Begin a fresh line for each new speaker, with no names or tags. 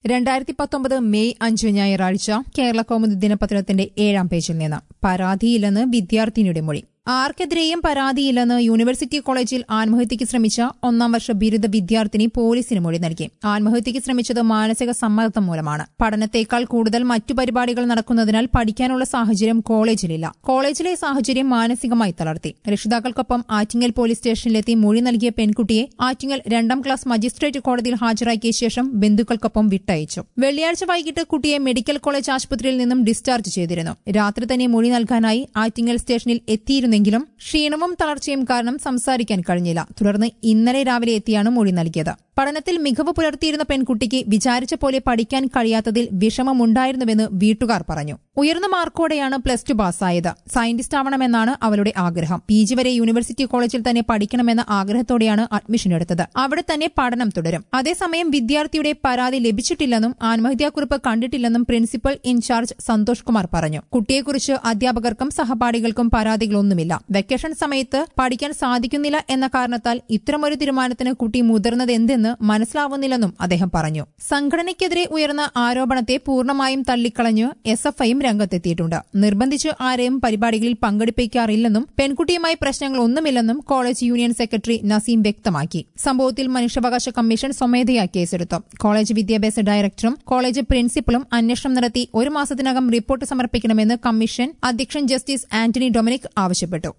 രണ്ടായിരത്തി പത്തൊമ്പത് മെയ് അഞ്ച് ഞായറാഴ്ച കേരള കൗമുദി ദിനപത്രത്തിന്റെ ഏഴാം പേജിൽ നിന്ന് പരാതിയില്ലെന്ന് വിദ്യാർത്ഥിനിയുടെ മൊഴി ആർക്കെതിരെയും പരാതിയില്ലെന്ന് യൂണിവേഴ്സിറ്റി കോളേജിൽ ആത്മഹത്യയ്ക്ക് ശ്രമിച്ച ഒന്നാം വർഷ ബിരുദ വിദ്യാർത്ഥിനി പോലീസിന് മൊഴി നൽകി ആത്മഹത്യയ്ക്ക് ശ്രമിച്ചത് മാനസിക സമ്മർദ്ദം മൂലമാണ് പഠനത്തേക്കാൾ കൂടുതൽ മറ്റു പരിപാടികൾ നടക്കുന്നതിനാൽ പഠിക്കാനുള്ള സാഹചര്യം കോളേജിലില്ല കോളേജിലെ സാഹചര്യം മാനസികമായി തളർത്തി രക്ഷിതാക്കൾക്കൊപ്പം ആറ്റിങ്ങൽ പോലീസ് സ്റ്റേഷനിലെത്തി മൊഴി നൽകിയ പെൺകുട്ടിയെ ആറ്റിങ്ങൽ രണ്ടാം ക്ലാസ് മജിസ്ട്രേറ്റ് കോടതിയിൽ ഹാജരാക്കിയ ശേഷം ബന്ധുക്കൾക്കൊപ്പം വിട്ടയച്ചു വെള്ളിയാഴ്ച വൈകിട്ട് കുട്ടിയെ മെഡിക്കൽ കോളേജ് ആശുപത്രിയിൽ നിന്നും ഡിസ്ചാർജ് ചെയ്തിരുന്നു രാത്രി തന്നെ മൊഴി നൽകാനായി ആറ്റിങ്ങൽ സ്റ്റേഷനിൽ എത്തിയിരുന്നെങ്കിലും ക്ഷീണവും തളർച്ചയും കാരണം സംസാരിക്കാൻ കഴിഞ്ഞില്ല തുടർന്ന് ഇന്നലെ രാവിലെ എത്തിയാണ് മൊഴി നൽകിയത് പഠനത്തിൽ മികവ് പുലർത്തിയിരുന്ന പെൺകുട്ടിക്ക് വിചാരിച്ച പോലെ പഠിക്കാൻ കഴിയാത്തതിൽ വിഷമമുണ്ടായിരുന്നുവെന്ന് വീട്ടുകാർ പറഞ്ഞു ഉയർന്ന മാർക്കോടെയാണ് പ്ലസ് ടു പാസ്സായത് സയന്റിസ്റ്റ് ആവണമെന്നാണ് അവളുടെ ആഗ്രഹം പി ജി വരെ യൂണിവേഴ്സിറ്റി കോളേജിൽ തന്നെ പഠിക്കണമെന്ന ആഗ്രഹത്തോടെയാണ് അഡ്മിഷൻ എടുത്തത് അവിടെ തന്നെ പഠനം തുടരും അതേസമയം വിദ്യാർത്ഥിയുടെ പരാതി ലഭിച്ചിട്ടില്ലെന്നും ആത്മഹത്യാക്കുറിപ്പ് കണ്ടിട്ടില്ലെന്നും പ്രിൻസിപ്പൽ ഇൻചാർജ് സന്തോഷ് കുമാർ പറഞ്ഞു കുട്ടിയെക്കുറിച്ച് അധ്യാപകർക്കും സഹപാഠികൾക്കും പരാതികളൊന്നുമില്ല വെക്കേഷൻ സമയത്ത് പഠിക്കാൻ സാധിക്കുന്നില്ല എന്ന കാരണത്താൽ ഇത്തരമൊരു തീരുമാനത്തിന് കുട്ടി മുതിർന്നതെന്തെന്ന് മനസ്സിലാവുന്നില്ലെന്നും അദ്ദേഹം പറഞ്ഞു സംഘടനയ്ക്കെതിരെ ഉയർന്ന ആരോപണത്തെ പൂർണ്ണമായും തള്ളിക്കളഞ്ഞ് എസ് എഫ് ഐയും രംഗത്തെത്തിയിട്ടുണ്ട് നിർബന്ധിച്ച് ആരെയും പരിപാടികളിൽ പങ്കെടുപ്പിക്കാറില്ലെന്നും പെൺകുട്ടിയുമായി പ്രശ്നങ്ങളൊന്നുമില്ലെന്നും കോളേജ് യൂണിയൻ സെക്രട്ടറി നസീം വ്യക്തമാക്കി സംഭവത്തിൽ മനുഷ്യാവകാശ കമ്മീഷൻ സ്വമേധയാ കേസെടുത്തു കോളേജ് വിദ്യാഭ്യാസ ഡയറക്ടറും കോളേജ് പ്രിൻസിപ്പലും അന്വേഷണം നടത്തി ഒരു മാസത്തിനകം റിപ്പോർട്ട് സമർപ്പിക്കണമെന്ന് കമ്മീഷൻ അധ്യക്ഷൻ ജസ്റ്റിസ് ആന്റണി ഡൊമിനിക് ആവശ്യപ്പെട്ടു